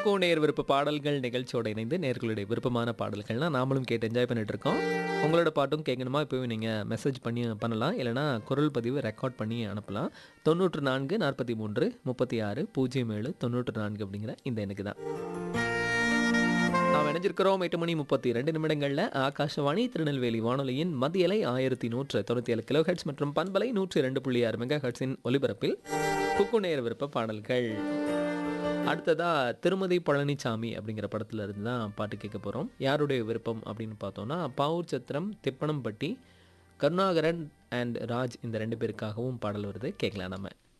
குக்கோ நேர் விருப்ப பாடல்கள் நிகழ்ச்சியோட இணைந்து நேர்களுடைய விருப்பமான பாடல்கள்னா நாமளும் கேட்டு என்ஜாய் பண்ணிட்டு இருக்கோம் உங்களோட பாட்டும் கேட்கணுமா இப்போவே நீங்கள் மெசேஜ் பண்ணி பண்ணலாம் இல்லைனா குரல் பதிவு ரெக்கார்ட் பண்ணி அனுப்பலாம் தொண்ணூற்று நான்கு நாற்பத்தி மூன்று முப்பத்தி ஆறு பூஜ்ஜியம் ஏழு தொண்ணூற்று நான்கு அப்படிங்கிற இந்த எனக்கு தான் நாம் இணைஞ்சிருக்கிறோம் எட்டு மணி முப்பத்தி ரெண்டு நிமிடங்களில் ஆகாஷவாணி திருநெல்வேலி வானொலியின் மத்தியலை ஆயிரத்தி நூற்று தொண்ணூற்றி ஏழு கிலோ ஹெட்ஸ் மற்றும் பண்பலை நூற்றி ரெண்டு புள்ளி ஆறு மெகா ஹெட்ஸின் ஒலிபரப்பில் குக்கு நேர் விருப்ப பாடல்கள் அடுத்ததா திருமதி பழனிசாமி அப்படிங்கிற படத்துல இருந்து தான் பாட்டு கேட்க போகிறோம் யாருடைய விருப்பம் அப்படின்னு பார்த்தோம்னா பாவூர் சத்திரம் திப்பனம்பட்டி கருணாகரன் அண்ட் ராஜ் இந்த ரெண்டு பேருக்காகவும் பாடல் வருது கேட்கலாம் நம்ம